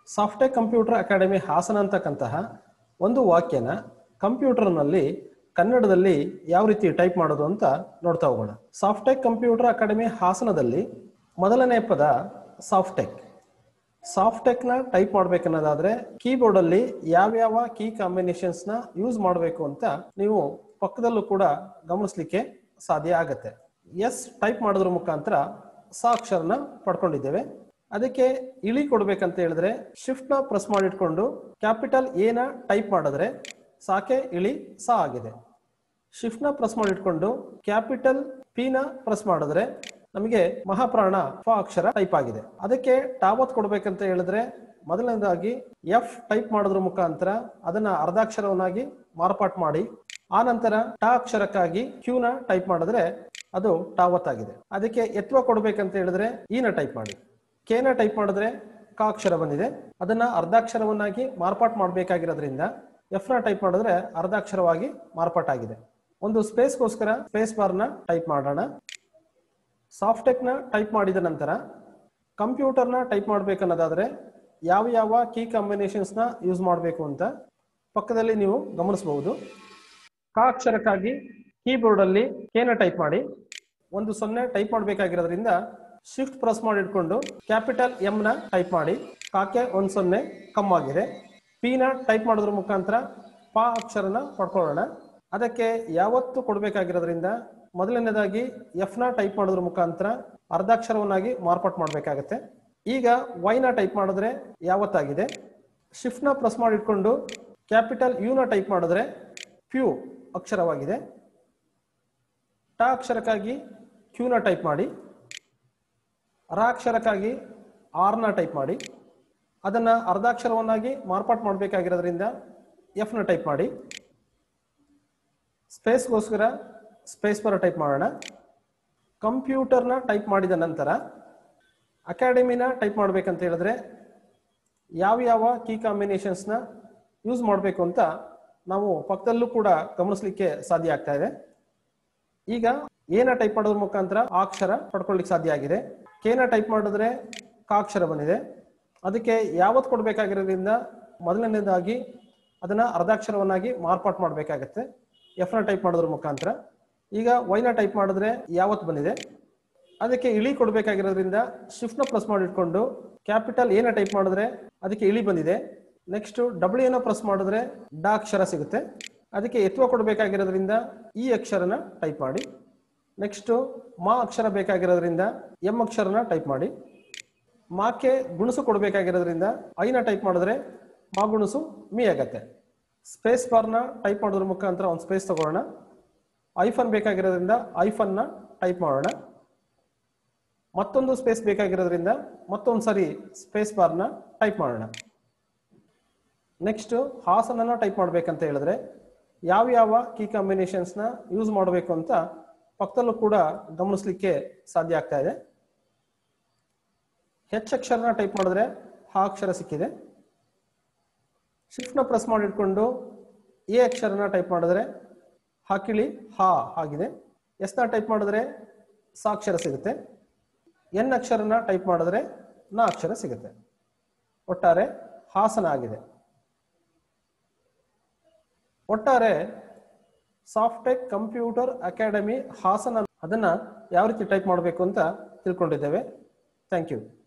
software computer academy Hassan ಅಂತಕ್ಕಂತಹ ಒಂದು ವಾಕ್ಯನ ಕಂಪ್ಯೂಟರ್ನಲ್ಲಿ ಕನ್ನಡದಲ್ಲಿ ಯಾವ ರೀತಿ ಟೈಪ್ ಮಾಡೋದು ಅಂತ ನೋಡ್ತಾ ಹೋಗೋಣ ಸಾಫ್ಟ್ವೇರ್ ಕಂಪ್ಯೂಟರ್ ಅಕಾಡೆಮಿ ಹಾಸನದಲ್ಲಿ ಮೊದಲನೇ ಪದ ಸಾಫ್ಟೆಕ್ ಸಾಫ್ಟೆಕ್ನ ಟೈಪ್ ಮಾಡ್ಬೇಕನ್ನೋದಾದ್ರೆ ಕೀಬೋರ್ಡ್ ಅಲ್ಲಿ ಯಾವ್ಯಾವ ಕೀ ಕಾಂಬಿನೇಷನ್ಸ್ ನ ಯೂಸ್ ಮಾಡಬೇಕು ಅಂತ ನೀವು ಪಕ್ಕದಲ್ಲೂ ಕೂಡ ಗಮನಿಸ್ಲಿಕ್ಕೆ ಸಾಧ್ಯ ಆಗತ್ತೆ ಎಸ್ ಟೈಪ್ ಮಾಡೋದ್ರ ಮುಖಾಂತರ ಸಾ ಅಕ್ಷರನ ಪಡ್ಕೊಂಡಿದ್ದೇವೆ ಅದಕ್ಕೆ ಇಳಿ ಕೊಡ್ಬೇಕಂತ ಹೇಳಿದ್ರೆ ಶಿಫ್ಟ್ ನ ಪ್ರೆಸ್ ಮಾಡಿಟ್ಕೊಂಡು ಕ್ಯಾಪಿಟಲ್ ಎನ ಟೈಪ್ ಮಾಡಿದ್ರೆ ಸಾಕೆ ಇಳಿ ಸಾ ಆಗಿದೆ ಶಿಫ್ಟ್ ನ ಪ್ರೆಸ್ ಮಾಡಿಟ್ಕೊಂಡು ಕ್ಯಾಪಿಟಲ್ ಪಿ ನ ಪ್ರೆಸ್ ಮಾಡಿದ್ರೆ ನಮಗೆ ಮಹಾಪ್ರಾಣ ಫ ಅಕ್ಷರ ಟೈಪ್ ಆಗಿದೆ ಅದಕ್ಕೆ ಟಾವತ್ ಕೊಡ್ಬೇಕಂತ ಹೇಳಿದ್ರೆ ಮೊದಲನೇದಾಗಿ ಎಫ್ ಟೈಪ್ ಮಾಡೋದ್ರ ಮುಖಾಂತರ ಅದನ್ನ ಅರ್ಧಾಕ್ಷರವನ್ನಾಗಿ ಮಾರ್ಪಾಟ್ ಮಾಡಿ ಆ ನಂತರ ಟ ಅಕ್ಷರಕ್ಕಾಗಿ ಕ್ಯೂ ನ ಟೈಪ್ ಮಾಡಿದ್ರೆ ಅದು ಟಾವತ್ ಆಗಿದೆ ಅದಕ್ಕೆ ಎತ್ವ ಕೊಡ್ಬೇಕಂತ ಹೇಳಿದ್ರೆ ಈ ನ ಟೈಪ್ ಮಾಡಿ ಕೆ ನ ಟೈಪ್ ಮಾಡಿದ್ರೆ ಕ ಅಕ್ಷರ ಬಂದಿದೆ ಅದನ್ನ ಅರ್ಧಾಕ್ಷರವನ್ನಾಗಿ ಮಾರ್ಪಾಟ್ ಮಾಡಬೇಕಾಗಿರೋದ್ರಿಂದ ಎಫ್ ನ ಟೈಪ್ ಮಾಡಿದ್ರೆ ಅರ್ಧಾಕ್ಷರವಾಗಿ ಮಾರ್ಪಾಟ್ ಆಗಿದೆ ಒಂದು ಸ್ಪೇಸ್ಗೋಸ್ಕರ ಸ್ಪೇಸ್ ಬಾರ್ ನ ಟೈಪ್ ಮಾಡೋಣ ಸಾಫ್ಟೆಕ್ ನ ಟೈಪ್ ಮಾಡಿದ ನಂತರ ಕಂಪ್ಯೂಟರ್ನ ಟೈಪ್ ಮಾಡ್ಬೇಕನ್ನೋದಾದ್ರೆ ಯಾವ ಯಾವ ಕೀ ಕಾಂಬಿನೇಷನ್ಸ್ ನ ಯೂಸ್ ಮಾಡಬೇಕು ಅಂತ ಪಕ್ಕದಲ್ಲಿ ನೀವು ಗಮನಿಸಬಹುದು ಕ ಅಕ್ಷರಕ್ಕಾಗಿ ಕೀಬೋರ್ಡ್ ಅಲ್ಲಿ ಕೇನ ಟೈಪ್ ಮಾಡಿ ಒಂದು ಸೊನ್ನೆ ಟೈಪ್ ಮಾಡಬೇಕಾಗಿರೋದ್ರಿಂದ ಶಿಫ್ಟ್ ಪ್ರೆಸ್ ಮಾಡಿ ಇಟ್ಕೊಂಡು ಕ್ಯಾಪಿಟಲ್ ಎಂ ನ ಟೈಪ್ ಮಾಡಿ ಕಾಕೆ ಒಂದ್ ಸೊನ್ನೆ ಕಮ್ಮಾಗಿದೆ ಪಿ ನ ಟೈಪ್ ಮಾಡೋದ್ರ ಮುಖಾಂತರ ಪ ಅಕ್ಷರನ ಪಡ್ಕೊಳ್ಳೋಣ ಅದಕ್ಕೆ ಯಾವತ್ತು ಕೊಡಬೇಕಾಗಿರೋದ್ರಿಂದ ಮೊದಲನೇದಾಗಿ ಎಫ್ ನ ಟೈಪ್ ಮಾಡೋದ್ರ ಮುಖಾಂತರ ಅರ್ಧಾಕ್ಷರವನ್ನಾಗಿ ಮಾರ್ಪಾಟ್ ಮಾಡಬೇಕಾಗತ್ತೆ ಈಗ ವೈ ನ ಟೈಪ್ ಮಾಡಿದ್ರೆ ಯಾವತ್ತಾಗಿದೆ ಶಿಫ್ಟ್ ನ ಪ್ರೆಸ್ ಮಾಡಿ ಇಟ್ಕೊಂಡು ಕ್ಯಾಪಿಟಲ್ ಯು ನ ಟೈಪ್ ಮಾಡಿದ್ರೆ ಪ್ಯೂ ಅಕ್ಷರವಾಗಿದೆ ಟ ಅಕ್ಷರಕ್ಕಾಗಿ ಕ್ಯೂ ನ ಟೈಪ್ ಮಾಡಿ ರ ಅಕ್ಷರಕ್ಕಾಗಿ ಆರ್ ನ ಟೈಪ್ ಮಾಡಿ ಅದನ್ನ ಅರ್ಧಾಕ್ಷರವನ್ನಾಗಿ ಮಾರ್ಪಾಟ್ ಮಾಡಬೇಕಾಗಿರೋದ್ರಿಂದ ಎಫ್ ನ ಟೈಪ್ ಮಾಡಿ ಸ್ಪೇಸ್ಗೋಸ್ಕರ ಸ್ಪೇಸ್ ಬರ ಟೈಪ್ ಮಾಡೋಣ ಕಂಪ್ಯೂಟರ್ನ ಟೈಪ್ ಮಾಡಿದ ನಂತರ ಅಕಾಡೆಮಿನ ಟೈಪ್ ಮಾಡ್ಬೇಕಂತ ಹೇಳಿದ್ರೆ ಯಾವ ಯಾವ ಕೀ ಕಾಂಬಿನೇಷನ್ಸ್ನ ಯೂಸ್ ಮಾಡಬೇಕು ಅಂತ ನಾವು ಪಕ್ಕದಲ್ಲೂ ಕೂಡ ಗಮನಿಸ್ಲಿಕ್ಕೆ ಸಾಧ್ಯ ಆಗ್ತಾ ಇದೆ ಈಗ ಏನ ಟೈಪ್ ಮಾಡೋದ್ರ ಮುಖಾಂತರ ಆ ಅಕ್ಷರ ಪಡ್ಕೊಳ್ಳಿಕ್ಕೆ ಸಾಧ್ಯ ಆಗಿದೆ ಕೇನ ಟೈಪ್ ಮಾಡಿದ್ರೆ ಕ ಅಕ್ಷರ ಬಂದಿದೆ ಅದಕ್ಕೆ ಯಾವತ್ತು ಕೊಡಬೇಕಾಗಿರೋದ್ರಿಂದ ಮೊದಲನೇದಾಗಿ ಅದನ್ನ ಅರ್ಧಾಕ್ಷರವನ್ನಾಗಿ ಮಾರ್ಪಾಟ್ ಮಾಡಬೇಕಾಗತ್ತೆ ಎಫ್ ನ ಟೈಪ್ ಮಾಡೋದ್ರ ಮುಖಾಂತರ ಈಗ ವೈನ ಟೈಪ್ ಮಾಡಿದ್ರೆ ಯಾವತ್ತು ಬಂದಿದೆ ಅದಕ್ಕೆ ಇಳಿ ಕೊಡಬೇಕಾಗಿರೋದ್ರಿಂದ ಶಿಫ್ಟ್ ನ ಪ್ರೆಸ್ ಮಾಡಿ ಇಟ್ಕೊಂಡು ಕ್ಯಾಪಿಟಲ್ ಏನ ಟೈಪ್ ಮಾಡಿದ್ರೆ ಅದಕ್ಕೆ ಇಳಿ ಬಂದಿದೆ ನೆಕ್ಸ್ಟ್ ಡಬ್ಲ್ಯೂ ಏನ ಪ್ರೆಸ್ ಮಾಡಿದ್ರೆ ಡ ಅಕ್ಷರ ಸಿಗುತ್ತೆ ಅದಕ್ಕೆ ಎತ್ವ ಕೊಡಬೇಕಾಗಿರೋದ್ರಿಂದ ಈ ಅಕ್ಷರನ ಟೈಪ್ ಮಾಡಿ ನೆಕ್ಸ್ಟ್ ಮಾ ಅಕ್ಷರ ಬೇಕಾಗಿರೋದ್ರಿಂದ ಎಂ ಅಕ್ಷರನ ಟೈಪ್ ಮಾಡಿ ಮಾಕ್ಕೆ ಗುಣಸು ಕೊಡಬೇಕಾಗಿರೋದ್ರಿಂದ ಐನ ಟೈಪ್ ಮಾಡಿದ್ರೆ ಮಾ ಗುಣಸು ಮೀ ಆಗತ್ತೆ ಸ್ಪೇಸ್ ಬಾರ್ನ ಟೈಪ್ ಮಾಡೋದ್ರ ಮುಖಾಂತರ ಒಂದು ಸ್ಪೇಸ್ ತಗೊಳ್ಳೋಣ ಐಫನ್ ಬೇಕಾಗಿರೋದ್ರಿಂದ ಐಫನ್ನ ಟೈಪ್ ಮಾಡೋಣ ಮತ್ತೊಂದು ಸ್ಪೇಸ್ ಬೇಕಾಗಿರೋದ್ರಿಂದ ಮತ್ತೊಂದು ಸರಿ ಸ್ಪೇಸ್ ಬಾರ್ನ ಟೈಪ್ ಮಾಡೋಣ ನೆಕ್ಸ್ಟ್ ಹಾಸನನ ಟೈಪ್ ಮಾಡ್ಬೇಕಂತ ಹೇಳಿದ್ರೆ ಯಾವ ಯಾವ ಕೀ ಕಾಂಬಿನೇಷನ್ಸ್ನ ಯೂಸ್ ಮಾಡಬೇಕು ಅಂತ ಪಕ್ಕದಲ್ಲೂ ಕೂಡ ಗಮನಿಸ್ಲಿಕ್ಕೆ ಸಾಧ್ಯ ಆಗ್ತಾ ಇದೆ ಹೆಚ್ ಅಕ್ಷರನ ಟೈಪ್ ಮಾಡಿದ್ರೆ ಹಾ ಅಕ್ಷರ ಸಿಕ್ಕಿದೆ ಶಿಫ್ಟ್ನ ಪ್ರೆಸ್ ಮಾಡಿ ಇಟ್ಕೊಂಡು ಎ ಅಕ್ಷರನ ಟೈಪ್ ಮಾಡಿದ್ರೆ ಹಾಕಿಳಿ ಹಾ ಆಗಿದೆ ಎಸ್ನ ಟೈಪ್ ಮಾಡಿದ್ರೆ ಸಾ ಅಕ್ಷರ ಸಿಗುತ್ತೆ ಎನ್ ಅಕ್ಷರನ ಟೈಪ್ ಮಾಡಿದ್ರೆ ನ ಅಕ್ಷರ ಸಿಗುತ್ತೆ ಒಟ್ಟಾರೆ ಹಾಸನ ಆಗಿದೆ ಒಟ್ಟಾರೆ ಸಾಫ್ಟ್ವೇರ್ ಕಂಪ್ಯೂಟರ್ ಅಕಾಡೆಮಿ ಹಾಸನ ಅದನ್ನ ಯಾವ ರೀತಿ ಟೈಪ್ ಮಾಡಬೇಕು ಅಂತ ತಿಳ್ಕೊಂಡಿದ್ದೇವೆ ಥ್ಯಾಂಕ್ ಯು